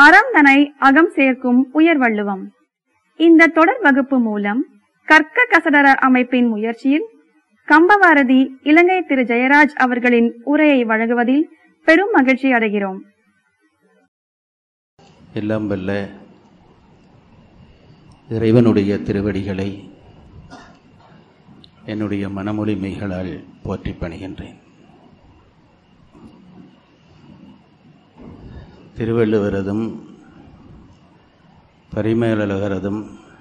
அறம் தனை அகம் சேர்க்கும் உயர்வள்ளுவம் இந்த தொடர் வகுப்பு மூலம் கற்க கசடர அமைப்பின் முயற்சியில் கம்பவாரதி இலங்கை திரு ஜெயராஜ் அவர்களின் உரையை வழங்குவதில் பெரும் மகிழ்ச்சி அடைகிறோம் எல்லாம் வல்ல இறைவனுடைய திருவடிகளை என்னுடைய மனமொழிமைகளால் போற்றி பணிகின்றேன் திருவள்ளுவரதும் பரிமேலழகரதும்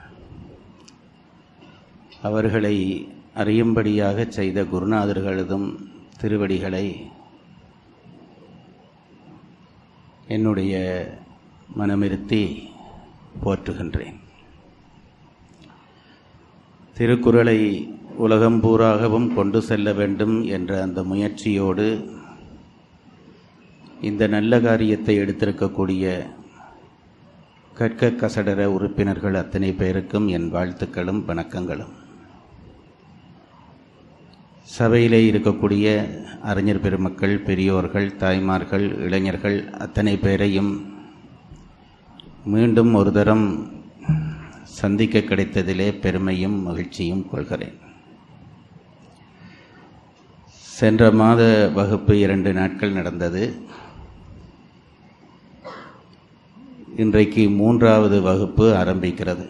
அவர்களை அறியும்படியாக செய்த குருநாதர்களதும் திருவடிகளை என்னுடைய மனமிருத்தி போற்றுகின்றேன் திருக்குறளை உலகம் பூராகவும் கொண்டு செல்ல வேண்டும் என்ற அந்த முயற்சியோடு இந்த நல்ல காரியத்தை எடுத்திருக்கக்கூடிய கற்க கசடர உறுப்பினர்கள் அத்தனை பேருக்கும் என் வாழ்த்துக்களும் வணக்கங்களும் சபையிலே இருக்கக்கூடிய அறிஞர் பெருமக்கள் பெரியோர்கள் தாய்மார்கள் இளைஞர்கள் அத்தனை பேரையும் மீண்டும் ஒரு தரம் சந்திக்க கிடைத்ததிலே பெருமையும் மகிழ்ச்சியும் கொள்கிறேன் சென்ற மாத வகுப்பு இரண்டு நாட்கள் நடந்தது இன்றைக்கு மூன்றாவது வகுப்பு ஆரம்பிக்கிறது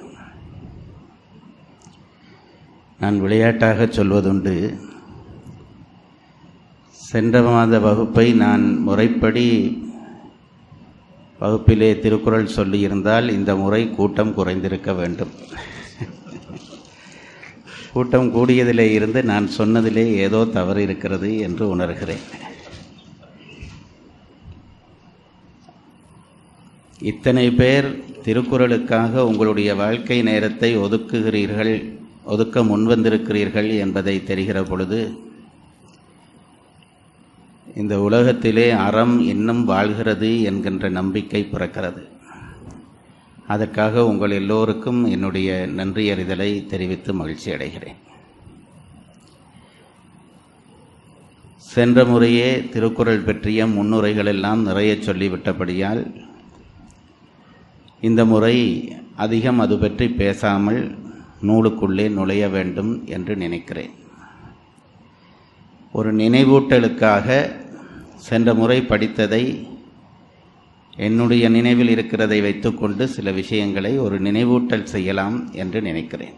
நான் விளையாட்டாக சொல்வதுண்டு சென்ற மாத வகுப்பை நான் முறைப்படி வகுப்பிலே திருக்குறள் சொல்லியிருந்தால் இந்த முறை கூட்டம் குறைந்திருக்க வேண்டும் கூட்டம் கூடியதிலே இருந்து நான் சொன்னதிலே ஏதோ தவறு இருக்கிறது என்று உணர்கிறேன் இத்தனை பேர் திருக்குறளுக்காக உங்களுடைய வாழ்க்கை நேரத்தை ஒதுக்குகிறீர்கள் ஒதுக்க முன்வந்திருக்கிறீர்கள் என்பதை தெரிகிற பொழுது இந்த உலகத்திலே அறம் இன்னும் வாழ்கிறது என்கின்ற நம்பிக்கை பிறக்கிறது அதற்காக உங்கள் எல்லோருக்கும் என்னுடைய நன்றியறிதலை தெரிவித்து மகிழ்ச்சி அடைகிறேன் சென்ற முறையே திருக்குறள் பற்றிய முன்னுரைகள் எல்லாம் நிறைய சொல்லிவிட்டபடியால் இந்த முறை அதிகம் அது பற்றி பேசாமல் நூலுக்குள்ளே நுழைய வேண்டும் என்று நினைக்கிறேன் ஒரு நினைவூட்டலுக்காக சென்ற முறை படித்ததை என்னுடைய நினைவில் இருக்கிறதை வைத்துக்கொண்டு சில விஷயங்களை ஒரு நினைவூட்டல் செய்யலாம் என்று நினைக்கிறேன்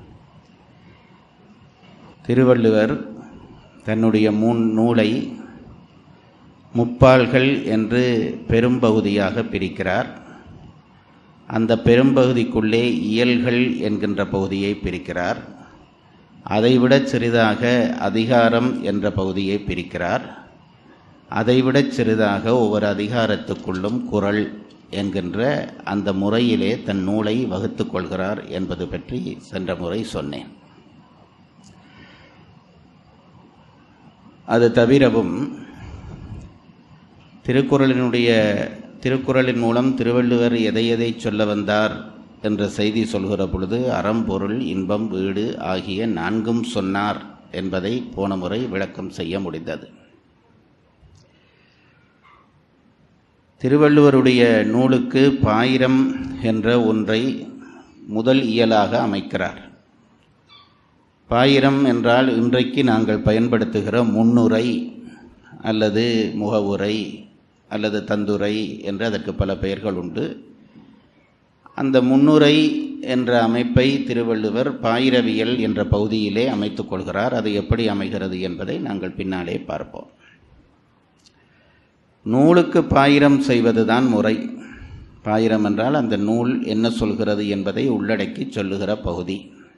திருவள்ளுவர் தன்னுடைய மூன் நூலை முப்பால்கள் என்று பெரும்பகுதியாக பிரிக்கிறார் அந்த பெரும்பகுதிக்குள்ளே இயல்கள் என்கின்ற பகுதியை பிரிக்கிறார் அதைவிட சிறிதாக அதிகாரம் என்ற பகுதியை பிரிக்கிறார் அதைவிட சிறிதாக ஒவ்வொரு அதிகாரத்துக்குள்ளும் குரல் என்கின்ற அந்த முறையிலே தன் நூலை வகுத்து கொள்கிறார் என்பது பற்றி சென்ற முறை சொன்னேன் அது தவிரவும் திருக்குறளினுடைய திருக்குறளின் மூலம் திருவள்ளுவர் எதை எதை சொல்ல வந்தார் என்ற செய்தி சொல்கிற பொழுது அறம்பொருள் இன்பம் வீடு ஆகிய நான்கும் சொன்னார் என்பதை போன முறை விளக்கம் செய்ய முடிந்தது திருவள்ளுவருடைய நூலுக்கு பாயிரம் என்ற ஒன்றை முதல் இயலாக அமைக்கிறார் பாயிரம் என்றால் இன்றைக்கு நாங்கள் பயன்படுத்துகிற முன்னுரை அல்லது முகவுரை அல்லது தந்துரை என்று அதற்கு பல பெயர்கள் உண்டு அந்த முன்னுரை என்ற அமைப்பை திருவள்ளுவர் பாயிரவியல் என்ற பகுதியிலே அமைத்துக் கொள்கிறார் அது எப்படி அமைகிறது என்பதை நாங்கள் பின்னாலே பார்ப்போம் நூலுக்கு பாயிரம் செய்வதுதான் முறை பாயிரம் என்றால் அந்த நூல் என்ன சொல்கிறது என்பதை உள்ளடக்கி சொல்லுகிற பகுதி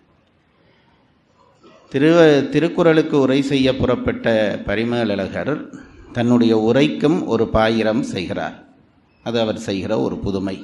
திருவ திருக்குறளுக்கு உரை செய்ய புறப்பட்ட பரிமேலழகர் தன்னுடைய உரைக்கும் ஒரு பாயிரம் செய்கிறார் அது அவர் செய்கிற ஒரு புதுமை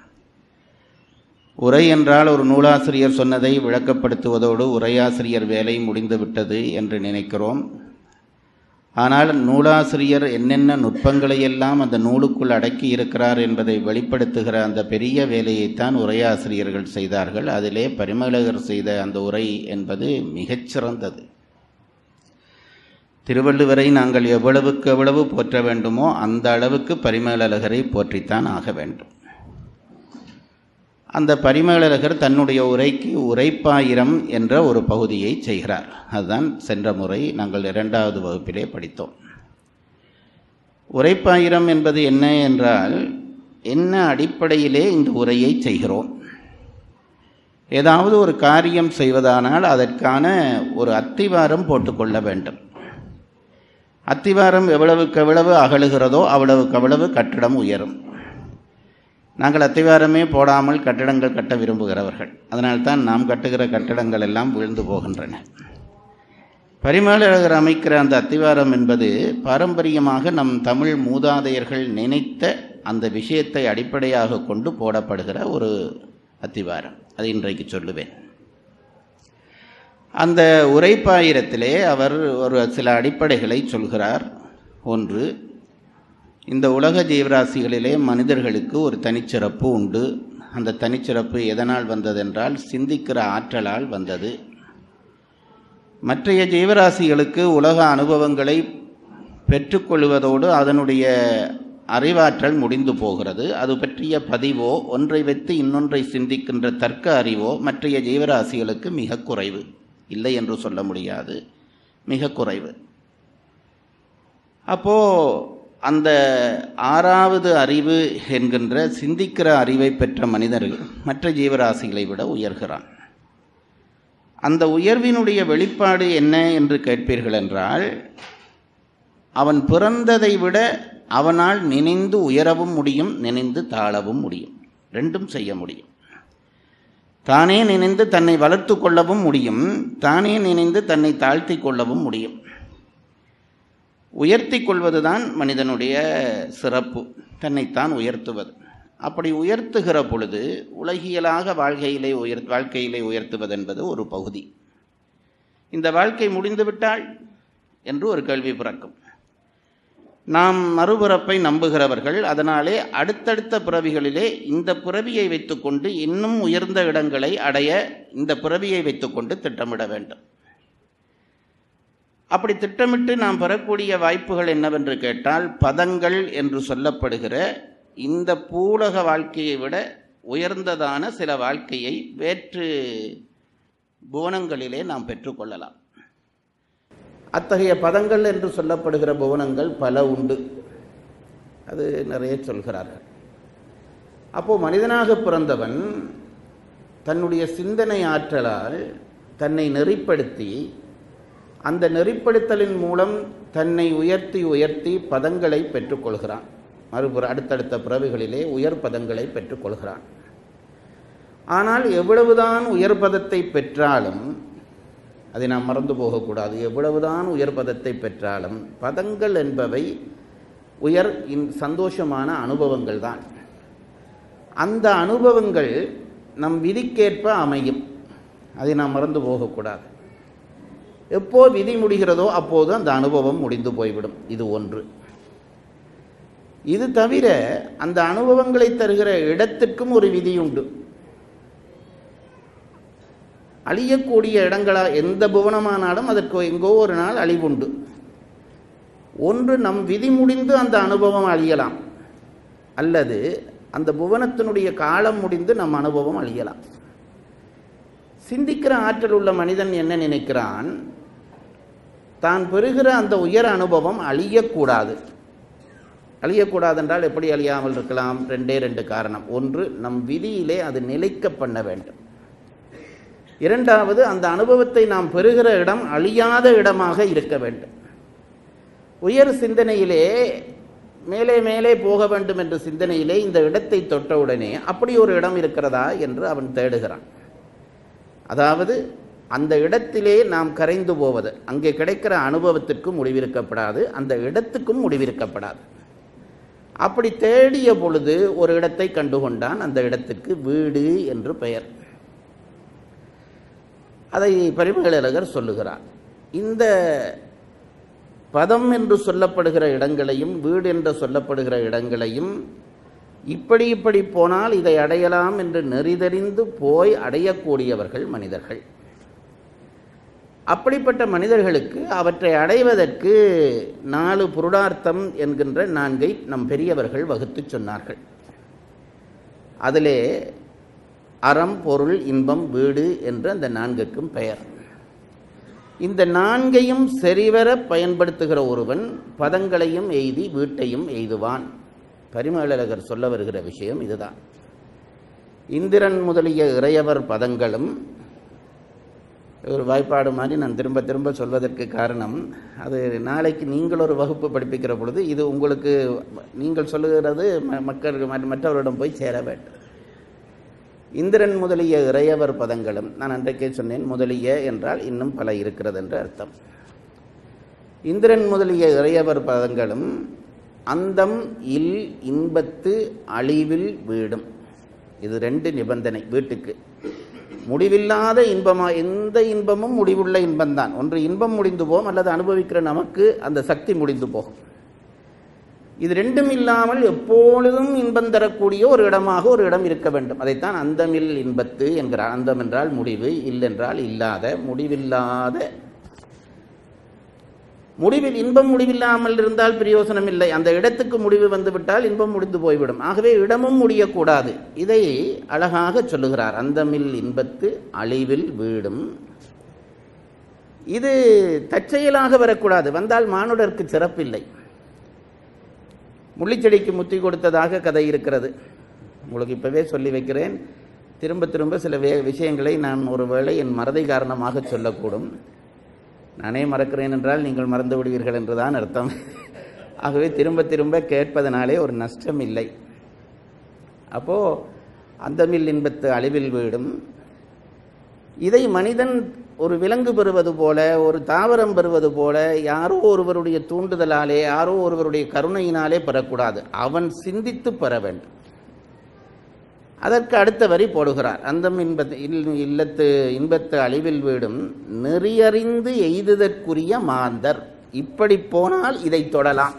உரை என்றால் ஒரு நூலாசிரியர் சொன்னதை விளக்கப்படுத்துவதோடு உரையாசிரியர் வேலை முடிந்துவிட்டது என்று நினைக்கிறோம் ஆனால் நூலாசிரியர் என்னென்ன நுட்பங்களையெல்லாம் அந்த நூலுக்குள் அடக்கி இருக்கிறார் என்பதை வெளிப்படுத்துகிற அந்த பெரிய வேலையைத்தான் உரையாசிரியர்கள் செய்தார்கள் அதிலே பரிமேலகர் செய்த அந்த உரை என்பது மிகச்சிறந்தது திருவள்ளுவரை நாங்கள் எவ்வளவுக்கு எவ்வளவு போற்ற வேண்டுமோ அந்த அளவுக்கு பரிமேலழகரை போற்றித்தான் ஆக வேண்டும் அந்த பரிமேலழகர் தன்னுடைய உரைக்கு உரைப்பாயிரம் என்ற ஒரு பகுதியை செய்கிறார் அதுதான் சென்ற முறை நாங்கள் இரண்டாவது வகுப்பிலே படித்தோம் உரைப்பாயிரம் என்பது என்ன என்றால் என்ன அடிப்படையிலே இந்த உரையை செய்கிறோம் ஏதாவது ஒரு காரியம் செய்வதானால் அதற்கான ஒரு அத்திவாரம் போட்டுக்கொள்ள வேண்டும் அத்திவாரம் எவ்வளவுக்கு எவ்வளவு அகலுகிறதோ அவ்வளவுக்கு அவ்வளவு கட்டிடம் உயரும் நாங்கள் அத்திவாரமே போடாமல் கட்டிடங்கள் கட்ட விரும்புகிறவர்கள் அதனால்தான் நாம் கட்டுகிற கட்டிடங்கள் எல்லாம் விழுந்து போகின்றன பரிமேலழகர் அமைக்கிற அந்த அத்திவாரம் என்பது பாரம்பரியமாக நம் தமிழ் மூதாதையர்கள் நினைத்த அந்த விஷயத்தை அடிப்படையாக கொண்டு போடப்படுகிற ஒரு அத்திவாரம் அது இன்றைக்கு சொல்லுவேன் அந்த உரைப்பாயிரத்திலே அவர் ஒரு சில அடிப்படைகளை சொல்கிறார் ஒன்று இந்த உலக ஜீவராசிகளிலே மனிதர்களுக்கு ஒரு தனிச்சிறப்பு உண்டு அந்த தனிச்சிறப்பு எதனால் வந்ததென்றால் சிந்திக்கிற ஆற்றலால் வந்தது மற்றைய ஜீவராசிகளுக்கு உலக அனுபவங்களை பெற்றுக்கொள்வதோடு அதனுடைய அறிவாற்றல் முடிந்து போகிறது அது பற்றிய பதிவோ ஒன்றை வைத்து இன்னொன்றை சிந்திக்கின்ற தர்க்க அறிவோ மற்றைய ஜீவராசிகளுக்கு மிக குறைவு இல்லை என்று சொல்ல முடியாது மிக குறைவு அப்போ அந்த ஆறாவது அறிவு என்கின்ற சிந்திக்கிற அறிவை பெற்ற மனிதர்கள் மற்ற ஜீவராசிகளை விட உயர்கிறான் அந்த உயர்வினுடைய வெளிப்பாடு என்ன என்று கேட்பீர்கள் என்றால் அவன் பிறந்ததை விட அவனால் நினைந்து உயரவும் முடியும் நினைந்து தாழவும் முடியும் ரெண்டும் செய்ய முடியும் தானே நினைந்து தன்னை வளர்த்து கொள்ளவும் முடியும் தானே நினைந்து தன்னை தாழ்த்தி கொள்ளவும் முடியும் உயர்த்தி கொள்வதுதான் மனிதனுடைய சிறப்பு தன்னைத்தான் உயர்த்துவது அப்படி உயர்த்துகிற பொழுது உலகியலாக வாழ்க்கையிலே உயர் வாழ்க்கையிலே உயர்த்துவது என்பது ஒரு பகுதி இந்த வாழ்க்கை முடிந்துவிட்டால் என்று ஒரு கேள்வி பிறக்கும் நாம் மறுபிறப்பை நம்புகிறவர்கள் அதனாலே அடுத்தடுத்த பிறவிகளிலே இந்த பிறவியை வைத்துக்கொண்டு இன்னும் உயர்ந்த இடங்களை அடைய இந்த பிறவியை வைத்துக்கொண்டு திட்டமிட வேண்டும் அப்படி திட்டமிட்டு நாம் பெறக்கூடிய வாய்ப்புகள் என்னவென்று கேட்டால் பதங்கள் என்று சொல்லப்படுகிற இந்த பூலக வாழ்க்கையை விட உயர்ந்ததான சில வாழ்க்கையை வேற்று புவனங்களிலே நாம் பெற்றுக்கொள்ளலாம் அத்தகைய பதங்கள் என்று சொல்லப்படுகிற புவனங்கள் பல உண்டு அது நிறைய சொல்கிறார்கள் அப்போ மனிதனாக பிறந்தவன் தன்னுடைய சிந்தனை ஆற்றலால் தன்னை நெறிப்படுத்தி அந்த நெறிப்படுத்தலின் மூலம் தன்னை உயர்த்தி உயர்த்தி பதங்களை பெற்றுக்கொள்கிறான் மறுபுற அடுத்தடுத்த பிறவிகளிலே உயர் பதங்களை பெற்றுக்கொள்கிறான் ஆனால் எவ்வளவுதான் உயர் பதத்தை பெற்றாலும் அதை நாம் மறந்து போகக்கூடாது எவ்வளவுதான் உயர் பதத்தை பெற்றாலும் பதங்கள் என்பவை உயர் இன் சந்தோஷமான அனுபவங்கள் தான் அந்த அனுபவங்கள் நம் விதிக்கேற்ப அமையும் அதை நாம் மறந்து போகக்கூடாது எப்போ விதி முடிகிறதோ அப்போது அந்த அனுபவம் முடிந்து போய்விடும் இது ஒன்று இது தவிர அந்த அனுபவங்களை தருகிற இடத்திற்கும் ஒரு விதி உண்டு அழியக்கூடிய இடங்களா எந்த புவனமானாலும் அதற்கு எங்கோ ஒரு நாள் அழிவுண்டு ஒன்று நம் விதி முடிந்து அந்த அனுபவம் அழியலாம் அல்லது அந்த புவனத்தினுடைய காலம் முடிந்து நம் அனுபவம் அழியலாம் சிந்திக்கிற ஆற்றல் உள்ள மனிதன் என்ன நினைக்கிறான் தான் பெறுகிற அந்த உயர் அனுபவம் அழியக்கூடாது அழியக்கூடாது என்றால் எப்படி அழியாமல் இருக்கலாம் ரெண்டே ரெண்டு காரணம் ஒன்று நம் விதியிலே அது நிலைக்க பண்ண வேண்டும் இரண்டாவது அந்த அனுபவத்தை நாம் பெறுகிற இடம் அழியாத இடமாக இருக்க வேண்டும் உயர் சிந்தனையிலே மேலே மேலே போக வேண்டும் என்ற சிந்தனையிலே இந்த இடத்தை தொட்டவுடனே அப்படி ஒரு இடம் இருக்கிறதா என்று அவன் தேடுகிறான் அதாவது அந்த இடத்திலே நாம் கரைந்து போவது அங்கே கிடைக்கிற அனுபவத்திற்கும் முடிவிருக்கப்படாது அந்த இடத்துக்கும் முடிவிருக்கப்படாது அப்படி தேடிய பொழுது ஒரு இடத்தை கண்டுகொண்டான் அந்த இடத்திற்கு வீடு என்று பெயர் அதை பரிமகளகர் சொல்லுகிறார் இந்த பதம் என்று சொல்லப்படுகிற இடங்களையும் வீடு என்று சொல்லப்படுகிற இடங்களையும் இப்படி இப்படி போனால் இதை அடையலாம் என்று நெறிதறிந்து போய் அடையக்கூடியவர்கள் மனிதர்கள் அப்படிப்பட்ட மனிதர்களுக்கு அவற்றை அடைவதற்கு நாலு புருடார்த்தம் என்கின்ற நான்கை நம் பெரியவர்கள் வகுத்து சொன்னார்கள் அதிலே அறம் பொருள் இன்பம் வீடு என்று அந்த நான்குக்கும் பெயர் இந்த நான்கையும் சரிவர பயன்படுத்துகிற ஒருவன் பதங்களையும் எய்தி வீட்டையும் எய்துவான் பரிமேலழகர் சொல்ல வருகிற விஷயம் இதுதான் இந்திரன் முதலிய இறையவர் பதங்களும் ஒரு வாய்ப்பாடு மாதிரி நான் திரும்ப திரும்ப சொல்வதற்கு காரணம் அது நாளைக்கு நீங்கள் ஒரு வகுப்பு படிப்பிக்கிற பொழுது இது உங்களுக்கு நீங்கள் சொல்லுகிறது ம- மக்கள் ம- மற்றவரிடம் போய் சேர வேண்டும் இந்திரன் முதலிய இறையவர் பதங்களும் நான் அன்றைக்கே சொன்னேன் முதலிய என்றால் இன்னும் பல இருக்கிறது என்று அர்த்தம் இந்திரன் முதலிய இறையவர் பதங்களும் அந்தம் இல் இன்பத்து அழிவில் வீடும் இது ரெண்டு நிபந்தனை வீட்டுக்கு முடிவில்லாத இன்பமா எந்த இன்பமும் முடிவுள்ள இன்பம்தான் ஒன்று இன்பம் முடிந்து போகும் அல்லது அனுபவிக்கிற நமக்கு அந்த சக்தி முடிந்து போகும் இது ரெண்டும் இல்லாமல் எப்பொழுதும் இன்பம் தரக்கூடிய ஒரு இடமாக ஒரு இடம் இருக்க வேண்டும் அதைத்தான் அந்தமில் இன்பத்து என்கிறார் அந்தம் என்றால் முடிவு இல்லென்றால் இல்லாத முடிவில்லாத முடிவில் இன்பம் முடிவில்லாமல் இருந்தால் பிரயோசனம் இல்லை அந்த இடத்துக்கு முடிவு வந்துவிட்டால் இன்பம் முடிந்து போய்விடும் ஆகவே இடமும் முடியக்கூடாது இதை அழகாக சொல்லுகிறார் அந்தமில் இன்பத்து அழிவில் வீடும் இது தற்செயலாக வரக்கூடாது வந்தால் மானுடருக்கு சிறப்பில்லை முள்ளிச்செடிக்கு முத்தி கொடுத்ததாக கதை இருக்கிறது உங்களுக்கு இப்பவே சொல்லி வைக்கிறேன் திரும்ப திரும்ப சில வே விஷயங்களை நான் ஒருவேளை என் மறதி காரணமாக சொல்லக்கூடும் நானே மறக்கிறேன் என்றால் நீங்கள் மறந்து விடுவீர்கள் என்றுதான் அர்த்தம் ஆகவே திரும்ப திரும்ப கேட்பதனாலே ஒரு நஷ்டம் இல்லை அப்போ அந்தமில் இன்பத்து அழிவில் வீடும் இதை மனிதன் ஒரு விலங்கு பெறுவது போல ஒரு தாவரம் பெறுவது போல யாரோ ஒருவருடைய தூண்டுதலாலே யாரோ ஒருவருடைய கருணையினாலே பெறக்கூடாது அவன் சிந்தித்து பெற வேண்டும் அதற்கு அடுத்த வரி போடுகிறார் அந்தம் இன்பத்து இல்- இல்லத்து இன்பத்து அழிவில் வீடும் நெறியறிந்து எய்துதற்குரிய மாந்தர் இப்படி போனால் இதை தொடலாம்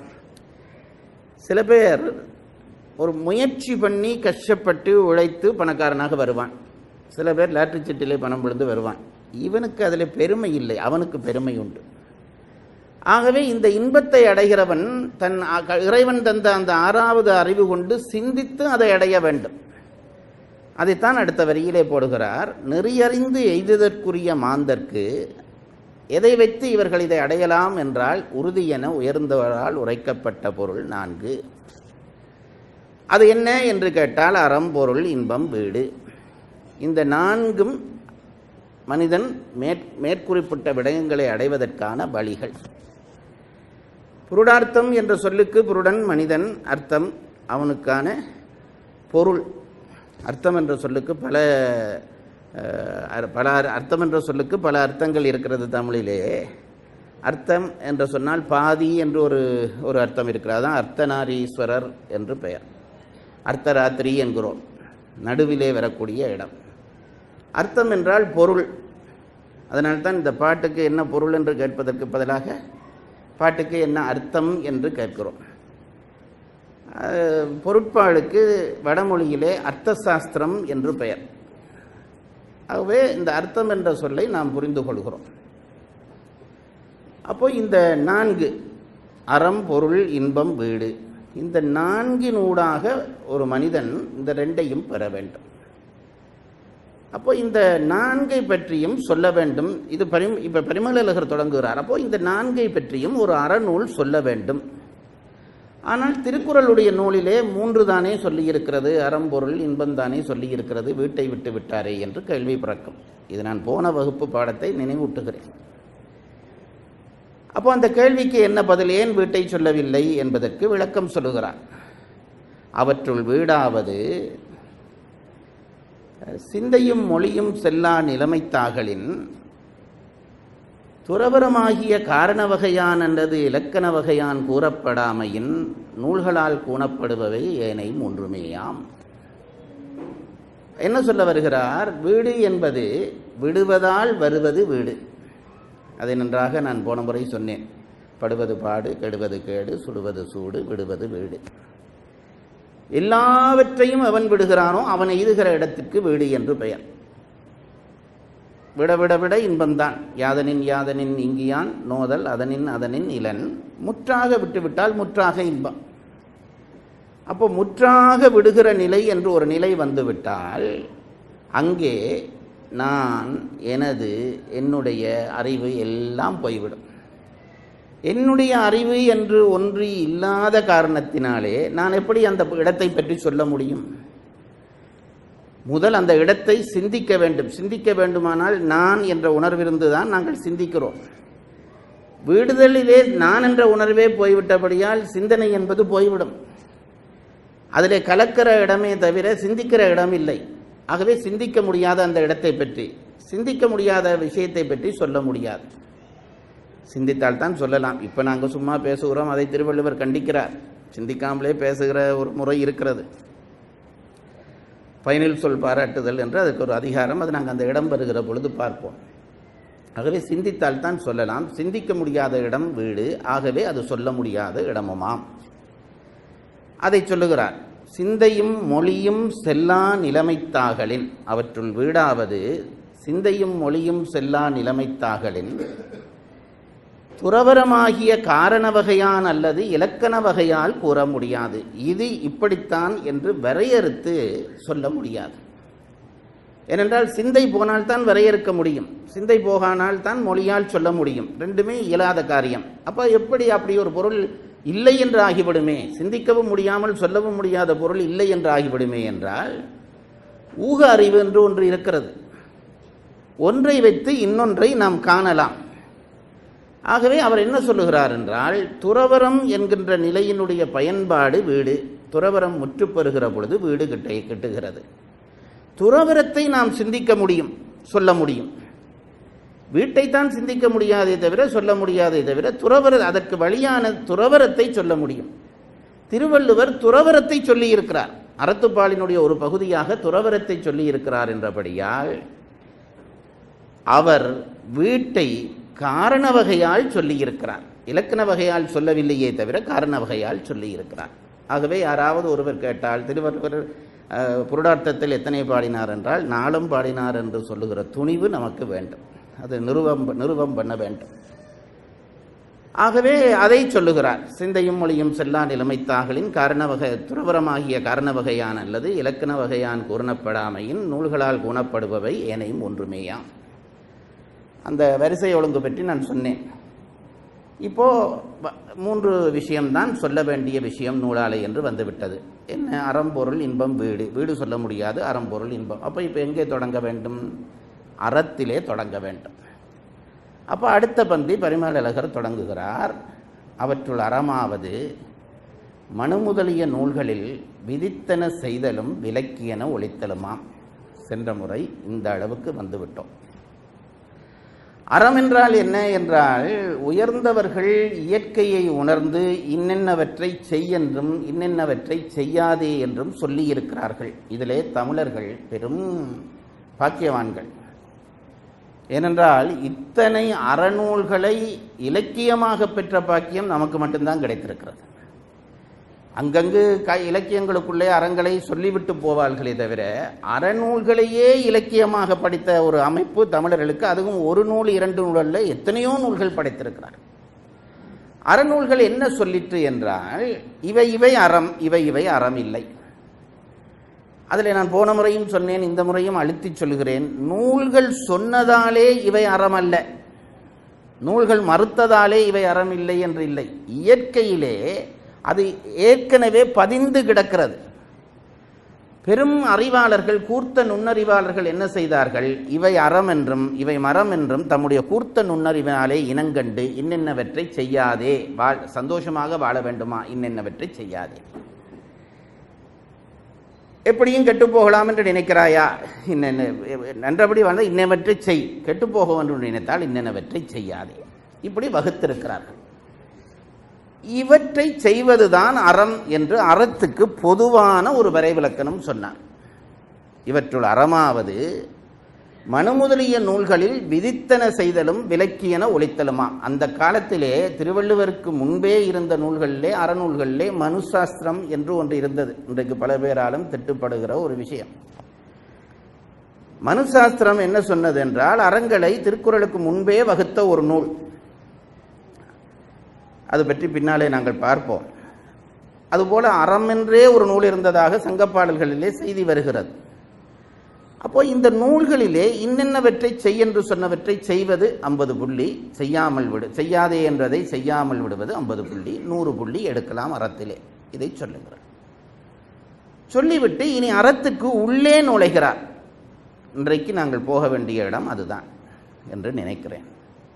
சில பேர் ஒரு முயற்சி பண்ணி கஷ்டப்பட்டு உழைத்து பணக்காரனாக வருவான் சில பேர் லாட்டரி சீட்டிலே பணம் விழுந்து வருவான் இவனுக்கு அதில் பெருமை இல்லை அவனுக்கு பெருமை உண்டு ஆகவே இந்த இன்பத்தை அடைகிறவன் தன் அ- இறைவன் தந்த அந்த ஆறாவது அறிவு கொண்டு சிந்தித்து அதை அடைய வேண்டும் அதைத்தான் அடுத்த வரியிலே போடுகிறார் நெறியறிந்து எய்துதற்குரிய மாந்தர்க்கு எதை வைத்து இவர்கள் இதை அடையலாம் என்றால் உறுதி என உயர்ந்தவரால் உரைக்கப்பட்ட பொருள் நான்கு அது என்ன என்று கேட்டால் அறம் பொருள் இன்பம் வீடு இந்த நான்கும் மனிதன் மேற் மேற்குறிப்பிட்ட விடயங்களை அடைவதற்கான வழிகள் புருடார்த்தம் என்ற சொல்லுக்கு புருடன் மனிதன் அர்த்தம் அவனுக்கான பொருள் அர்த்தம் என்ற சொல்லுக்கு பல அஹ், அர்- பல அர்- அர்த்தம் என்ற சொல்லுக்கு பல அர்த்தங்கள் இருக்கிறது தமிழிலே அர்த்தம் என்று சொன்னால் பாதி என்று ஒரு ஒரு அர்த்தம் இருக்கிறது அதான் அர்த்தநாரீஸ்வரர் என்று பெயர் அர்த்தராத்திரி என்கிறோம் நடுவிலே வரக்கூடிய இடம் அர்த்தம் என்றால் பொருள் அதனால்தான் இந்த பாட்டுக்கு என்ன பொருள் என்று கேட்பதற்கு பதிலாக பாட்டுக்கு என்ன அர்த்தம் என்று கேட்கிறோம் அஹ், பொருட்பாலுக்கு வடமொழியிலே அர்த்த சாஸ்திரம் என்று பெயர் ஆகவே இந்த அர்த்தம் என்ற சொல்லை நாம் புரிந்து கொள்கிறோம் அப்போ இந்த நான்கு அறம் பொருள் இன்பம் வீடு இந்த நான்கினூடாக ஒரு மனிதன் இந்த ரெண்டையும் பெற வேண்டும் அப்போ இந்த நான்கை பற்றியும் சொல்ல வேண்டும் இது பரிம் இப்போ பரிமலகர் தொடங்குகிறார் அப்போ இந்த நான்கை பற்றியும் ஒரு அறநூல் சொல்ல வேண்டும் ஆனால் திருக்குறளுடைய நூலிலே மூன்று தானே சொல்லியிருக்கிறது அறம்பொருள் இன்பம் தானே சொல்லியிருக்கிறது வீட்டை விட்டு விட்டாரே என்று கேள்வி பிறக்கும் இது நான் போன வகுப்பு பாடத்தை நினைவூட்டுகிறேன் அப்போ அந்த கேள்விக்கு என்ன பதில் ஏன் வீட்டை சொல்லவில்லை என்பதற்கு விளக்கம் சொல்லுகிறார் அவற்றுள் வீடாவது சிந்தையும் மொழியும் செல்லா நிலைமைத்தாகலின் துறவரமாகிய காரண வகையான் அல்லது இலக்கண வகையான் கூறப்படாமையின் நூல்களால் கூணப்படுபவை ஏனை ஒன்றுமேயாம் என்ன சொல்ல வருகிறார் வீடு என்பது விடுவதால் வருவது வீடு அதை நன்றாக நான் போன முறை சொன்னேன் படுவது பாடு கெடுவது கேடு சுடுவது சூடு விடுவது வீடு எல்லாவற்றையும் அவன் விடுகிறானோ அவன் எய்துகிற இடத்துக்கு வீடு என்று பெயர் விட விட விட இன்பம்தான் யாதனின் யாதனின் இங்கியான் நோதல் அதனின் அதனின் இளன் முற்றாக விட்டுவிட்டால் முற்றாக இன்பம் அப்போ முற்றாக விடுகிற நிலை என்று ஒரு நிலை வந்துவிட்டால் அங்கே நான் எனது என்னுடைய அறிவு எல்லாம் போய்விடும் என்னுடைய அறிவு என்று ஒன்று இல்லாத காரணத்தினாலே நான் எப்படி அந்த இடத்தை பற்றி சொல்ல முடியும் முதல் அந்த இடத்தை சிந்திக்க வேண்டும் சிந்திக்க வேண்டுமானால் நான் என்ற உணர்விருந்து தான் நாங்கள் சிந்திக்கிறோம் விடுதலிலே நான் என்ற உணர்வே போய்விட்டபடியால் சிந்தனை என்பது போய்விடும் அதிலே கலக்கிற இடமே தவிர சிந்திக்கிற இடம் இல்லை ஆகவே சிந்திக்க முடியாத அந்த இடத்தை பற்றி சிந்திக்க முடியாத விஷயத்தை பற்றி சொல்ல முடியாது சிந்தித்தால் தான் சொல்லலாம் இப்போ நாங்கள் சும்மா பேசுகிறோம் அதை திருவள்ளுவர் கண்டிக்கிறார் சிந்திக்காமலே பேசுகிற ஒரு முறை இருக்கிறது பயனில் சொல் பாராட்டுதல் என்று அதுக்கு ஒரு அதிகாரம் அது நாங்கள் அந்த இடம் வருகிற பொழுது பார்ப்போம் ஆகவே சிந்தித்தால் தான் சொல்லலாம் சிந்திக்க முடியாத இடம் வீடு ஆகவே அது சொல்ல முடியாத இடமுமாம் அதை சொல்லுகிறார் சிந்தையும் மொழியும் செல்லா நிலைமைத்தாகலின் அவற்றுள் வீடாவது சிந்தையும் மொழியும் செல்லா நிலைமைத்தாகலின் துறவரமாகிய காரண வகையான் அல்லது இலக்கண வகையால் கூற முடியாது இது இப்படித்தான் என்று வரையறுத்து சொல்ல முடியாது ஏனென்றால் சிந்தை போனால் தான் வரையறுக்க முடியும் சிந்தை போகானால் தான் மொழியால் சொல்ல முடியும் ரெண்டுமே இயலாத காரியம் அப்போ எப்படி அப்படி ஒரு பொருள் இல்லை என்று ஆகிவிடுமே சிந்திக்கவும் முடியாமல் சொல்லவும் முடியாத பொருள் இல்லை என்று ஆகிவிடுமே என்றால் ஊக அறிவு என்று ஒன்று இருக்கிறது ஒன்றை வைத்து இன்னொன்றை நாம் காணலாம் ஆகவே அவர் என்ன சொல்லுகிறார் என்றால் துறவரம் என்கின்ற நிலையினுடைய பயன்பாடு வீடு துறவரம் முற்றுப்பெறுகிற பொழுது வீடு கிட்ட கிட்டுகிறது துறவரத்தை நாம் சிந்திக்க முடியும் சொல்ல முடியும் வீட்டைத்தான் சிந்திக்க முடியாதே தவிர சொல்ல முடியாதே தவிர துறவர அதற்கு வழியான துறவரத்தை சொல்ல முடியும் திருவள்ளுவர் துறவரத்தை சொல்லி இருக்கிறார் அறத்துப்பாலினுடைய ஒரு பகுதியாக துறவரத்தை சொல்லி இருக்கிறார் என்றபடியால் அவர் வீட்டை காரண வகையால் சொல்லியிருக்கிறார் இலக்கண வகையால் சொல்லவில்லையே தவிர காரண வகையால் சொல்லியிருக்கிறார் ஆகவே யாராவது ஒருவர் கேட்டால் திருவள்ளுவர் அஹ், புருடார்த்தத்தில் எத்தனை பாடினார் என்றால் நாளும் பாடினார் என்று சொல்லுகிற துணிவு நமக்கு வேண்டும் அது நிறுவம் நிறுவம் பண்ண வேண்டும் ஆகவே அதை சொல்லுகிறார் சிந்தையும் மொழியும் செல்லா நிலைமைத்தாகலின் காரண வகை துறவரமாகிய காரண வகையான் அல்லது இலக்கண வகையான் கூறப்படாமையின் நூல்களால் கூணப்படுபவை ஏனையும் ஒன்றுமேயாம் அந்த வரிசை ஒழுங்கு பற்றி நான் சொன்னேன் இப்போ வ- மூன்று விஷயம்தான் சொல்ல வேண்டிய விஷயம் நூலாலை என்று வந்துவிட்டது என்ன அறம்பொருள் இன்பம் வீடு வீடு சொல்ல முடியாது அறம்பொருள் இன்பம் அப்போ இப்போ எங்கே தொடங்க வேண்டும் அறத்திலே தொடங்க வேண்டும் அப்போ அடுத்த பந்தி பரிமளகர் தொடங்குகிறார் அவற்றுள் அறமாவது மனு முதலிய நூல்களில் விதித்தன செய்தலும் விலக்கியன ஒழித்தலுமாம் சென்ற முறை இந்த அளவுக்கு வந்துவிட்டோம் அறம் என்றால் என்ன என்றால் உயர்ந்தவர்கள் இயற்கையை உணர்ந்து இன்னென்னவற்றை செய்யென்றும் இன்னென்னவற்றை செய்யாதே என்றும் சொல்லியிருக்கிறார்கள் இதிலே தமிழர்கள் பெரும் பாக்கியவான்கள் ஏனென்றால் இத்தனை அறநூல்களை இலக்கியமாக பெற்ற பாக்கியம் நமக்கு மட்டும்தான் கிடைத்திருக்கிறது அங்கங்கு க இலக்கியங்களுக்குள்ளே அறங்களை சொல்லிவிட்டு போவார்களே தவிர அறநூல்களையே இலக்கியமாக படித்த ஒரு அமைப்பு தமிழர்களுக்கு அதுவும் ஒரு நூல் இரண்டு நூல் அல்ல எத்தனையோ நூல்கள் படைத்திருக்கிறார் அறநூல்கள் என்ன சொல்லிற்று என்றால் இவை இவை அறம் இவை இவை அறம் இல்லை அதில் நான் போன முறையும் சொன்னேன் இந்த முறையும் அழுத்தி சொல்கிறேன் நூல்கள் சொன்னதாலே இவை அறம் அல்ல நூல்கள் மறுத்ததாலே இவை அறம் இல்லை என்று இல்லை இயற்கையிலே அது ஏற்கனவே பதிந்து கிடக்கிறது பெரும் அறிவாளர்கள் கூர்த்த நுண்ணறிவாளர்கள் என்ன செய்தார்கள் இவை அறம் என்றும் இவை மரம் என்றும் தம்முடைய கூர்த்த நுண்ணறிவினாலே இனங்கண்டு இன்னென்னவற்றை செய்யாதே வாழ் சந்தோஷமாக வாழ வேண்டுமா இன்னென்னவற்றை செய்யாதே எப்படியும் கெட்டு போகலாம் என்று நினைக்கிறாயா இன்னென்ன நன்றபடி வந்து இன்னவற்றை செய் கெட்டு போக என்று நினைத்தால் இன்னென்னவற்றை செய்யாதே இப்படி வகுத்திருக்கிறார்கள் இவற்றை செய்வதுதான் அறம் என்று அறத்துக்கு பொதுவான ஒரு வரைவிலக்கணம் சொன்னார் இவற்றுள் அறமாவது மனு முதலிய நூல்களில் விதித்தன செய்தலும் விலக்கியன ஒழித்தலுமா அந்த காலத்திலே திருவள்ளுவருக்கு முன்பே இருந்த நூல்களிலே அறநூல்களிலே மனுசாஸ்திரம் என்று ஒன்று இருந்தது இன்றைக்கு பல பேராலும் திட்டுப்படுகிற ஒரு விஷயம் மனுசாஸ்திரம் என்ன சொன்னது என்றால் அறங்களை திருக்குறளுக்கு முன்பே வகுத்த ஒரு நூல் அது பற்றி பின்னாலே நாங்கள் பார்ப்போம் அதுபோல அறம் என்றே ஒரு நூல் இருந்ததாக சங்கப்பாடல்களிலே செய்தி வருகிறது அப்போ இந்த நூல்களிலே இன்னென்னவற்றை செய் என்று சொன்னவற்றை செய்வது ஐம்பது புள்ளி செய்யாமல் விடு செய்யாதே என்றதை செய்யாமல் விடுவது ஐம்பது புள்ளி நூறு புள்ளி எடுக்கலாம் அறத்திலே இதை சொல்லுகிறார் சொல்லிவிட்டு இனி அறத்துக்கு உள்ளே நுழைகிறார் இன்றைக்கு நாங்கள் போக வேண்டிய இடம் அதுதான் என்று நினைக்கிறேன்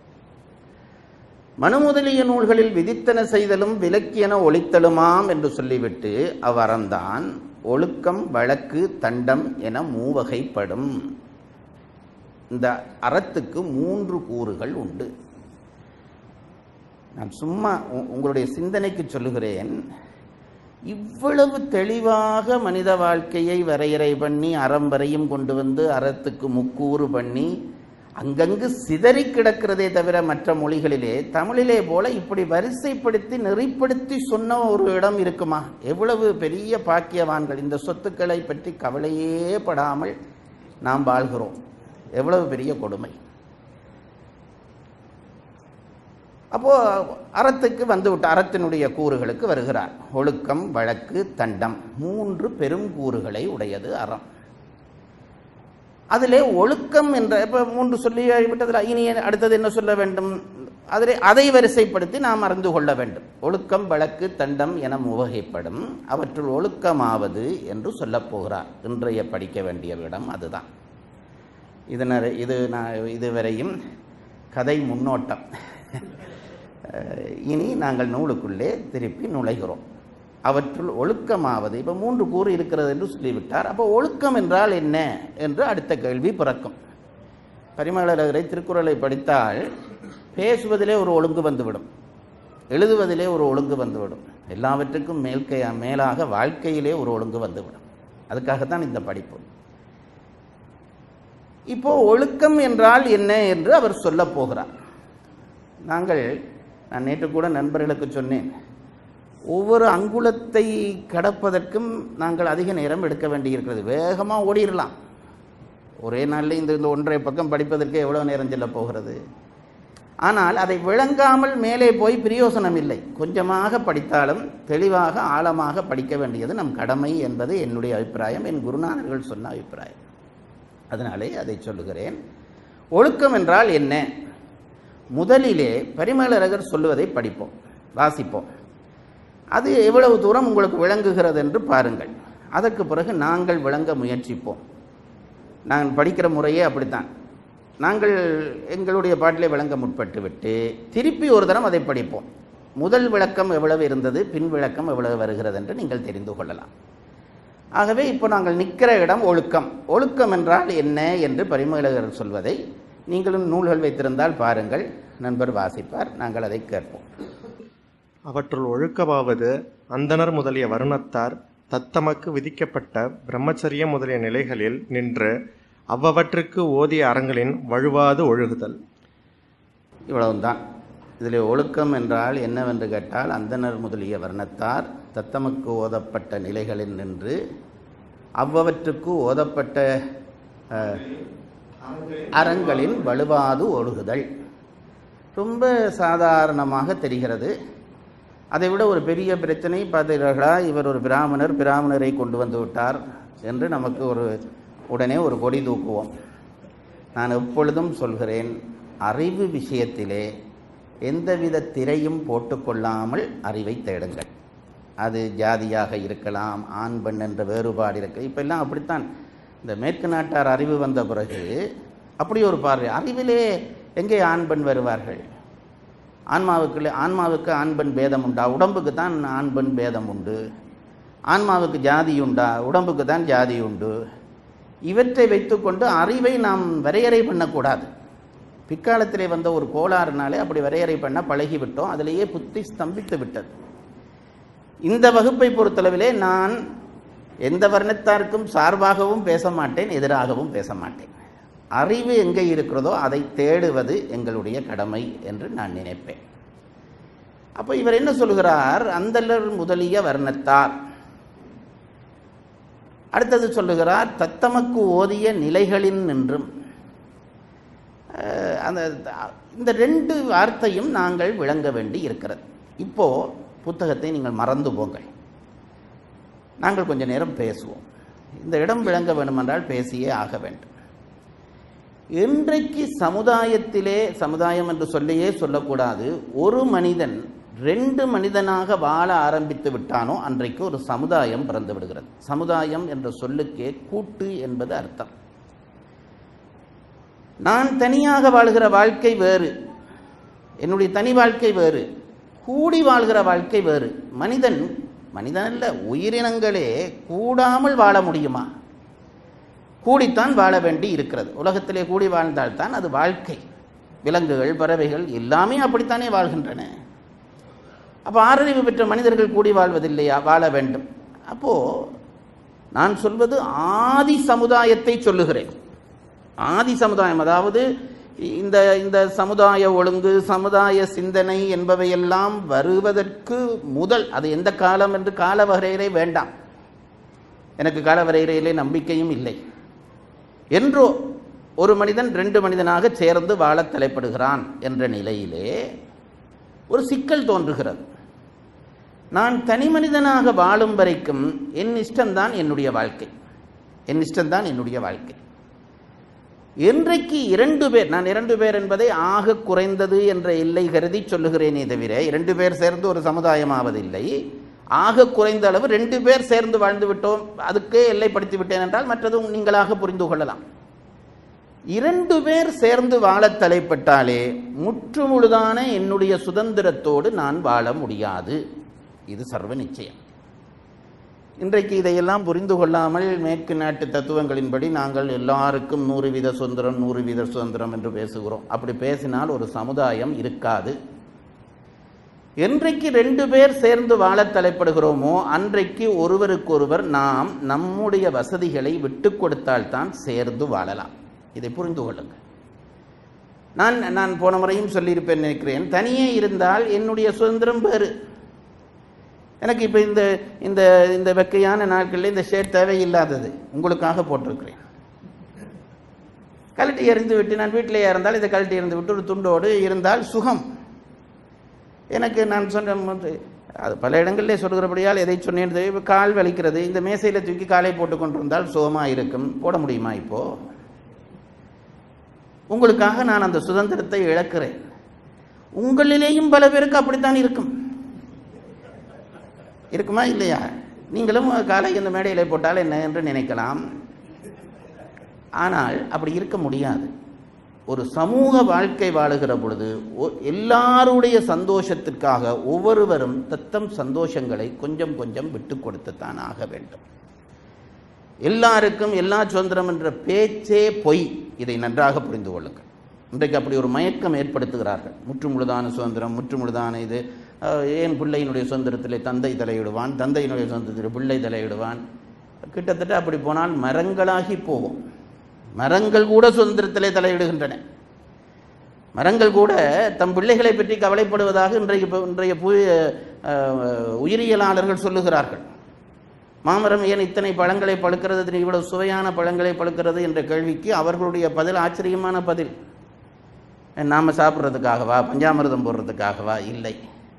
மனு முதலிய நூல்களில் விதித்தன செய்தலும் விலக்கியன ஒழித்தலுமாம் என்று சொல்லிவிட்டு அவ்வறம்தான் ஒழுக்கம் வழக்கு தண்டம் என மூவகைப்படும் இந்த அறத்துக்கு மூன்று கூறுகள் உண்டு நான் சும்மா உ- உங்களுடைய சிந்தனைக்கு சொல்லுகிறேன் இவ்வளவு தெளிவாக மனித வாழ்க்கையை வரையறை பண்ணி அறம் வரையும் கொண்டு வந்து அறத்துக்கு முக்கூறு பண்ணி அங்கங்கு சிதறி கிடக்கிறதே தவிர மற்ற மொழிகளிலே தமிழிலே போல இப்படி வரிசைப்படுத்தி நெறிப்படுத்தி சொன்ன ஒரு இடம் இருக்குமா எவ்வளவு பெரிய பாக்கியவான்கள் இந்த சொத்துக்களை பற்றி கவலையே படாமல் நாம் வாழ்கிறோம் எவ்வளவு பெரிய கொடுமை அப்போ அறத்துக்கு வந்து விட்டு அறத்தினுடைய கூறுகளுக்கு வருகிறார் ஒழுக்கம் வழக்கு தண்டம் மூன்று பெரும் கூறுகளை உடையது அறம் அதிலே ஒழுக்கம் என்ற இப்போ மூன்று சொல்லி விட்டதில் இனி அடுத்தது என்ன சொல்ல வேண்டும் அதிலே அதை வரிசைப்படுத்தி நாம் அறிந்து கொள்ள வேண்டும் ஒழுக்கம் வழக்கு தண்டம் என முவகைப்படும் அவற்றுள் ஒழுக்கமாவது என்று சொல்லப் போகிறார் இன்றைய படிக்க வேண்டிய இடம் அதுதான் இதனர் இது நான் இதுவரையும் கதை முன்னோட்டம் அஹ், இனி நாங்கள் நூலுக்குள்ளே திருப்பி நுழைகிறோம் அவற்றுள் ஒழுக்கமாவது இப்போ மூன்று கூறு இருக்கிறது என்று சொல்லிவிட்டார் அப்போ ஒழுக்கம் என்றால் என்ன என்று அடுத்த கேள்வி பிறக்கும் பரிமளரை திருக்குறளை படித்தால் பேசுவதிலே ஒரு ஒழுங்கு வந்துவிடும் எழுதுவதிலே ஒரு ஒழுங்கு வந்துவிடும் எல்லாவற்றுக்கும் மேல்கை மேலாக வாழ்க்கையிலே ஒரு ஒழுங்கு வந்துவிடும் அதுக்காகத்தான் இந்த படிப்பு இப்போ ஒழுக்கம் என்றால் என்ன என்று அவர் சொல்லப் போகிறார் நாங்கள் நான் நேற்று கூட நண்பர்களுக்கு சொன்னேன் ஒவ்வொரு அங்குலத்தை கடப்பதற்கும் நாங்கள் அதிக நேரம் எடுக்க வேண்டியிருக்கிறது வேகமாக ஓடிடலாம் ஒரே நாளில் இந்த இந்த ஒன்றரை பக்கம் படிப்பதற்கு எவ்வளோ நேரம் செல்ல போகிறது ஆனால் அதை விளங்காமல் மேலே போய் பிரயோசனம் இல்லை கொஞ்சமாக படித்தாலும் தெளிவாக ஆழமாக படிக்க வேண்டியது நம் கடமை என்பது என்னுடைய அபிப்பிராயம் என் குருநாதர்கள் சொன்ன அபிப்பிராயம் அதனாலே அதை சொல்லுகிறேன் ஒழுக்கம் என்றால் என்ன முதலிலே பரிமேலழகர் சொல்லுவதை படிப்போம் வாசிப்போம் அது எவ்வளவு தூரம் உங்களுக்கு விளங்குகிறது என்று பாருங்கள் அதற்கு பிறகு நாங்கள் விளங்க முயற்சிப்போம் நான் படிக்கிற முறையே அப்படித்தான் நாங்கள் எங்களுடைய பாட்டிலே விளங்க முற்பட்டு விட்டு திருப்பி ஒரு தரம் அதை படிப்போம் முதல் விளக்கம் எவ்வளவு இருந்தது பின் விளக்கம் எவ்வளவு வருகிறது என்று நீங்கள் தெரிந்து கொள்ளலாம் ஆகவே இப்போ நாங்கள் நிற்கிற இடம் ஒழுக்கம் ஒழுக்கம் என்றால் என்ன என்று பரிமேலகர் சொல்வதை நீங்களும் நூல்கள் வைத்திருந்தால் பாருங்கள் நண்பர் வாசிப்பார் நாங்கள் அதை கேட்போம் அவற்றுள் ஒழுக்கமாவது அந்தணர் முதலிய வருணத்தார் தத்தமக்கு விதிக்கப்பட்ட பிரம்மச்சரியம் முதலிய நிலைகளில் நின்று அவ்வவற்றுக்கு ஓதிய அறங்களின் வழுவாது ஒழுகுதல் இவ்வளவுதான் இதில் ஒழுக்கம் என்றால் என்னவென்று கேட்டால் அந்தணர் முதலிய வர்ணத்தார் தத்தமக்கு ஓதப்பட்ட நிலைகளில் நின்று அவ்வவற்றுக்கு ஓதப்பட்ட அஹ், அறங்களின் வலுவாது ஒழுகுதல் ரொம்ப சாதாரணமாக தெரிகிறது அதை விட ஒரு பெரிய பிரச்சனை பார்த்தீர்களா இவர் ஒரு பிராமணர் பிராமணரை கொண்டு வந்து விட்டார் என்று நமக்கு ஒரு உடனே ஒரு கொடி தூக்குவோம் நான் எப்பொழுதும் சொல்கிறேன் அறிவு விஷயத்திலே எந்தவித திரையும் போட்டுக்கொள்ளாமல் அறிவை தேடுங்கள் அது ஜாதியாக இருக்கலாம் ஆண் பெண் என்ற வேறுபாடு இருக்கு இப்பெல்லாம் அப்படித்தான் இந்த மேற்கு நாட்டார் அறிவு வந்த பிறகு அப்படி ஒரு பார்வை அறிவிலே எங்கே ஆண் பெண் வருவார்கள் ஆன்மாவுக்குள்ளே ஆன்மாவுக்கு ஆண் பெண் பேதம் உண்டா உடம்புக்கு தான் ஆண் பெண் பேதம் உண்டு ஆன்மாவுக்கு ஜாதி உண்டா உடம்புக்கு தான் ஜாதி உண்டு இவற்றை வைத்துக்கொண்டு அறிவை நாம் வரையறை பண்ணக்கூடாது பிற்காலத்திலே வந்த ஒரு கோளாறுனாலே அப்படி வரையறை பண்ண பழகிவிட்டோம் அதிலேயே புத்தி ஸ்தம்பித்து விட்டது இந்த வகுப்பை பொறுத்தளவிலே நான் எந்த வர்ணத்தாருக்கும் சார்பாகவும் பேச மாட்டேன் எதிராகவும் பேச மாட்டேன் அறிவு எங்கே இருக்கிறதோ அதை தேடுவது எங்களுடைய கடமை என்று நான் நினைப்பேன் அப்போ இவர் என்ன சொல்கிறார் அந்தலர் முதலிய வர்ணத்தார் அடுத்தது சொல்லுகிறார் தத்தமக்கு ஓதிய நிலைகளின் நின்றும் அஹ், அந்த இந்த ரெண்டு வார்த்தையும் நாங்கள் விளங்க வேண்டி இருக்கிறது இப்போ புத்தகத்தை நீங்கள் மறந்து போங்கள் நாங்கள் கொஞ்ச நேரம் பேசுவோம் இந்த இடம் விளங்க வேண்டுமென்றால் பேசியே ஆக வேண்டும் இன்றைக்கு சமுதாயத்திலே சமுதாயம் என்று சொல்லியே சொல்லக்கூடாது ஒரு மனிதன் ரெண்டு மனிதனாக வாழ ஆரம்பித்து விட்டானோ அன்றைக்கு ஒரு சமுதாயம் பிறந்து விடுகிறது சமுதாயம் என்ற சொல்லுக்கே கூட்டு என்பது அர்த்தம் நான் தனியாக வாழ்கிற வாழ்க்கை வேறு என்னுடைய தனி வாழ்க்கை வேறு கூடி வாழ்கிற வாழ்க்கை வேறு மனிதன் மனிதன் அல்ல உயிரினங்களே கூடாமல் வாழ முடியுமா கூடித்தான் வாழ வேண்டி இருக்கிறது உலகத்திலே கூடி வாழ்ந்தால்தான் அது வாழ்க்கை விலங்குகள் பறவைகள் எல்லாமே அப்படித்தானே வாழ்கின்றன அப்போ ஆறறிவு பெற்ற மனிதர்கள் கூடி வாழ்வதில்லையா வாழ வேண்டும் அப்போ நான் சொல்வது ஆதி சமுதாயத்தை சொல்லுகிறேன் ஆதி சமுதாயம் அதாவது இந்த இந்த சமுதாய ஒழுங்கு சமுதாய சிந்தனை என்பவையெல்லாம் வருவதற்கு முதல் அது எந்த காலம் என்று கால வரையறை வேண்டாம் எனக்கு கால வரையறையிலே நம்பிக்கையும் இல்லை என்றோ ஒரு மனிதன் ரெண்டு மனிதனாக சேர்ந்து வாழத் தலைப்படுகிறான் என்ற நிலையிலே ஒரு சிக்கல் தோன்றுகிறது நான் தனி மனிதனாக வாழும் வரைக்கும் என் இஷ்டம்தான் என்னுடைய வாழ்க்கை என் இஷ்டம்தான் என்னுடைய வாழ்க்கை என்றைக்கு இரண்டு பேர் நான் இரண்டு பேர் என்பதை ஆக குறைந்தது என்ற எல்லை கருதி சொல்லுகிறேனே தவிர இரண்டு பேர் சேர்ந்து ஒரு சமுதாயமாவதில்லை ஆக குறைந்த அளவு ரெண்டு பேர் சேர்ந்து வாழ்ந்து விட்டோம் அதுக்கே எல்லைப்படுத்தி விட்டேன் என்றால் மற்றதும் நீங்களாக புரிந்து கொள்ளலாம் இரண்டு பேர் சேர்ந்து வாழத் தலைப்பட்டாலே முற்றுமுழுதான என்னுடைய சுதந்திரத்தோடு நான் வாழ முடியாது இது சர்வ நிச்சயம் இன்றைக்கு இதையெல்லாம் புரிந்து கொள்ளாமல் மேற்கு நாட்டு தத்துவங்களின்படி நாங்கள் எல்லாருக்கும் நூறு வீத சுதந்திரம் நூறு வீத சுதந்திரம் என்று பேசுகிறோம் அப்படி பேசினால் ஒரு சமுதாயம் இருக்காது என்றைக்கு ரெண்டு பேர் சேர்ந்து வாழத் தலைப்படுகிறோமோ அன்றைக்கு ஒருவருக்கொருவர் நாம் நம்முடைய வசதிகளை விட்டு கொடுத்தால்தான் சேர்ந்து வாழலாம் இதை புரிந்து கொள்ளுங்கள் நான் நான் போன முறையும் சொல்லியிருப்பேன் நினைக்கிறேன் தனியே இருந்தால் என்னுடைய சுதந்திரம் வேறு எனக்கு இப்போ இந்த இந்த இந்த வெக்கையான நாட்களில் இந்த ஷேட் தேவையில்லாதது உங்களுக்காக போட்டிருக்கிறேன் கழட்டி எறிந்து விட்டு நான் வீட்டிலேயே இருந்தால் இதை கழட்டி எறிந்து விட்டு ஒரு துண்டோடு இருந்தால் சுகம் எனக்கு நான் சொன்ன அது பல இடங்களிலே சொல்கிறபடியால் எதை சொன்னேன் தெரியும். கால் வலிக்கிறது இந்த மேசையில் தூக்கி காலை போட்டு கொண்டிருந்தால் சுகமாக இருக்கும் போட முடியுமா இப்போ உங்களுக்காக நான் அந்த சுதந்திரத்தை இழக்கிறேன் உங்களிலேயும் பல பேருக்கு அப்படித்தான் இருக்கும் இருக்குமா இல்லையா நீங்களும் காலை இந்த மேடையில் போட்டால் என்ன என்று நினைக்கலாம் ஆனால் அப்படி இருக்க முடியாது ஒரு சமூக வாழ்க்கை வாழுகிற பொழுது ஒ- எல்லாருடைய சந்தோஷத்திற்காக ஒவ்வொருவரும் தத்தம் சந்தோஷங்களை கொஞ்சம் கொஞ்சம் விட்டு கொடுத்துத்தான் ஆக வேண்டும் எல்லாருக்கும் எல்லா சுதந்திரம் என்ற பேச்சே பொய் இதை நன்றாக புரிந்து கொள்ளுங்கள் இன்றைக்கு அப்படி ஒரு மயக்கம் ஏற்படுத்துகிறார்கள் முற்றுமுழுதான சுதந்திரம் முற்றுமுழுதான இது அஹ், ஏன் பிள்ளையினுடைய சுதந்திரத்திலே தந்தை தலையிடுவான் தந்தையினுடைய சுதந்திரத்தில் பிள்ளை தலையிடுவான் கிட்டத்தட்ட அப்படி போனால் மரங்களாகி போகும் மரங்கள் கூட சுதந்திரத்திலே தலையிடுகின்றன மரங்கள் கூட தம் பிள்ளைகளை பற்றி கவலைப்படுவதாக இன்றைய இன்றைய பு- அஹ், உயிரியலாளர்கள் சொல்லுகிறார்கள் மாமரம் ஏன் இத்தனை பழங்களை பழுக்கிறது திடீர் இவ்வளவு சுவையான பழங்களை பழுக்கிறது என்ற கேள்விக்கு அவர்களுடைய பதில் ஆச்சரியமான பதில் நாம சாப்பிட்றதுக்காகவா பஞ்சாமிர்தம் போடுறதுக்காகவா இல்லை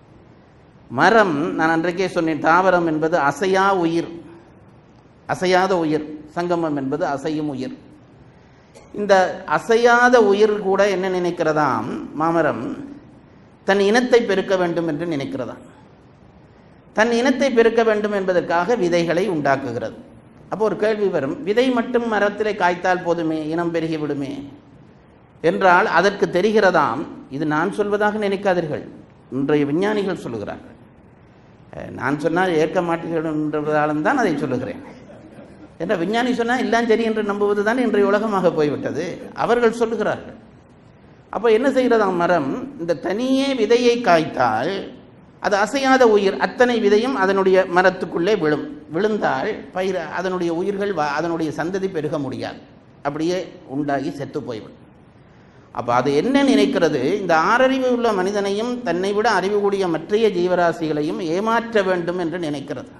மரம் நான் அன்றைக்கே சொன்னேன் தாவரம் என்பது அசையா உயிர் அசையாத உயிர் சங்கமம் என்பது அசையும் உயிர் இந்த அசையாத உயிர் கூட என்ன நினைக்கிறதாம் மாமரம் தன் இனத்தை பெருக்க வேண்டும் என்று நினைக்கிறதாம் தன் இனத்தை பெருக்க வேண்டும் என்பதற்காக விதைகளை உண்டாக்குகிறது அப்போ ஒரு கேள்வி வரும் விதை மட்டும் மரத்திலே காய்த்தால் போதுமே இனம் பெருகி விடுமே என்றால் அதற்கு தெரிகிறதாம் இது நான் சொல்வதாக நினைக்காதீர்கள் இன்றைய விஞ்ஞானிகள் சொல்லுகிறார்கள் அஹ், நான் சொன்னால் ஏற்க மாட்டீர்கள்ன்றதாலும் தான் அதை சொல்லுகிறேன் என்ற விஞ்ஞானி சொன்னால் எல்லாம் சரி என்று நம்புவது தான் இன்றைய உலகமாக போய்விட்டது அவர்கள் சொல்லுகிறார்கள் அப்போ என்ன செய்கிறதாம் மரம் இந்த தனியே விதையை காய்த்தால் அது அசையாத உயிர் அத்தனை விதையும் அதனுடைய மரத்துக்குள்ளே விழும் விழுந்தால் பயிர் அதனுடைய உயிர்கள் வா- அதனுடைய சந்ததி பெருக முடியாது அப்படியே உண்டாகி செத்து போய்விடும் அப்போ அது என்ன நினைக்கிறது இந்த ஆறறிவு உள்ள மனிதனையும் தன்னை விட அறிவு கூடிய மற்றைய ஜீவராசிகளையும் ஏமாற்ற வேண்டும் என்று நினைக்கிறது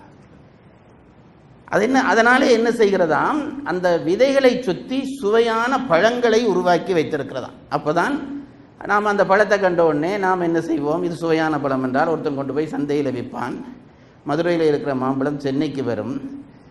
அது என்ன அதனாலே என்ன செய்கிறதாம் அந்த விதைகளை சுற்றி சுவையான பழங்களை உருவாக்கி வைத்திருக்கிறதாம் அப்பதான் நாம் அந்த பழத்தை கண்ட உடனே நாம் என்ன செய்வோம் இது சுவையான பழம் என்றால் ஒருத்தன் கொண்டு போய் சந்தையில் விற்பான் மதுரையில் இருக்கிற மாம்பழம் சென்னைக்கு வரும்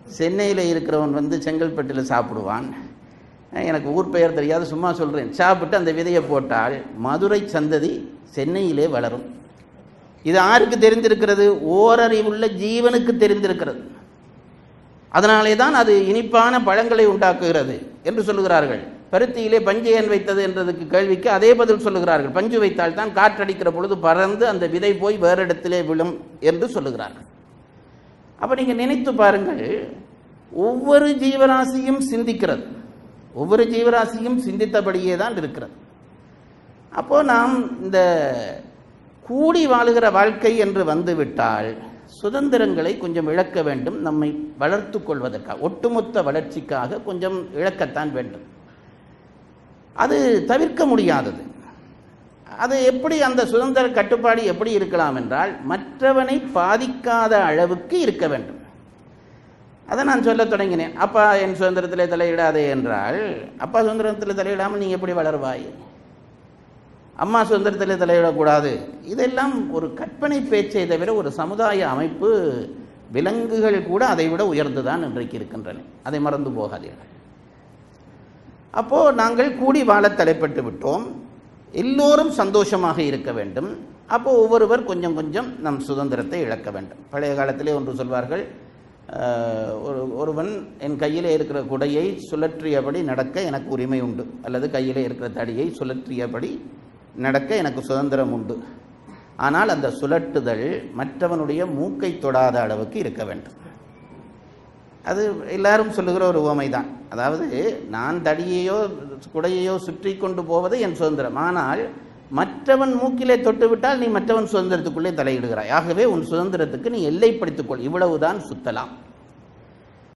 சென்னையில் இருக்கிறவன் வந்து செங்கல்பட்டில் சாப்பிடுவான் எனக்கு ஊர் பெயர் தெரியாது சும்மா சொல்கிறேன் சாப்பிட்டு அந்த விதையை போட்டால் மதுரை சந்ததி சென்னையிலே வளரும் இது யாருக்கு தெரிந்திருக்கிறது ஓரறிவுள்ள ஜீவனுக்கு தெரிந்திருக்கிறது அதனாலே தான் அது இனிப்பான பழங்களை உண்டாக்குகிறது என்று சொல்லுகிறார்கள் பருத்தியிலே பஞ்சு ஏன் வைத்தது என்றதுக்கு கேள்விக்கு அதே பதில் சொல்லுகிறார்கள் பஞ்சு வைத்தால் தான் காற்றடிக்கிற பொழுது பறந்து அந்த விதை போய் வேறு இடத்திலே விழும் என்று சொல்லுகிறார்கள் அப்போ நீங்கள் நினைத்து பாருங்கள் ஒவ்வொரு ஜீவராசியும் சிந்திக்கிறது ஒவ்வொரு ஜீவராசியும் சிந்தித்தபடியே தான் இருக்கிறது அப்போ நாம் இந்த கூடி வாழுகிற வாழ்க்கை என்று வந்துவிட்டால் சுதந்திரங்களை கொஞ்சம் இழக்க வேண்டும் நம்மை வளர்த்து கொள்வதற்காக ஒட்டுமொத்த வளர்ச்சிக்காக கொஞ்சம் இழக்கத்தான் வேண்டும் அது தவிர்க்க முடியாதது அது எப்படி அந்த சுதந்திர கட்டுப்பாடு எப்படி இருக்கலாம் என்றால் மற்றவனை பாதிக்காத அளவுக்கு இருக்க வேண்டும் அதை நான் சொல்ல தொடங்கினேன் அப்பா என் சுதந்திரத்தில் தலையிடாதே என்றால் அப்பா சுதந்திரத்தில் தலையிடாமல் நீ எப்படி வளருவாய் அம்மா சுதந்திரத்தில் தலையிடக்கூடாது இதெல்லாம் ஒரு கற்பனை பேச்சை தவிர ஒரு சமுதாய அமைப்பு விலங்குகள் கூட அதை விட உயர்ந்துதான் இன்றைக்கு இருக்கின்றன அதை மறந்து போகாதீர்கள் அப்போ நாங்கள் கூடி வாழ தலைப்பட்டு விட்டோம் எல்லோரும் சந்தோஷமாக இருக்க வேண்டும் அப்போ ஒவ்வொருவர் கொஞ்சம் கொஞ்சம் நம் சுதந்திரத்தை இழக்க வேண்டும் பழைய காலத்திலே ஒன்று சொல்வார்கள் அஹ், ஒரு ஒருவன் என் கையிலே இருக்கிற குடையை சுழற்றியபடி நடக்க எனக்கு உரிமை உண்டு அல்லது கையிலே இருக்கிற தடியை சுழற்றியபடி நடக்க எனக்கு சுதந்திரம் உண்டு ஆனால் அந்த சுழட்டுதல் மற்றவனுடைய மூக்கை தொடாத அளவுக்கு இருக்க வேண்டும் அது எல்லாரும் சொல்லுகிற ஒரு உவமை தான் அதாவது நான் தடியையோ குடையையோ சுற்றி கொண்டு போவது என் சுதந்திரம் ஆனால் மற்றவன் மூக்கிலே தொட்டு விட்டால் நீ மற்றவன் சுதந்திரத்துக்குள்ளே தலையிடுகிறாய் ஆகவே உன் சுதந்திரத்துக்கு நீ எல்லைப்படுத்திக் கொள் இவ்வளவுதான் சுத்தலாம்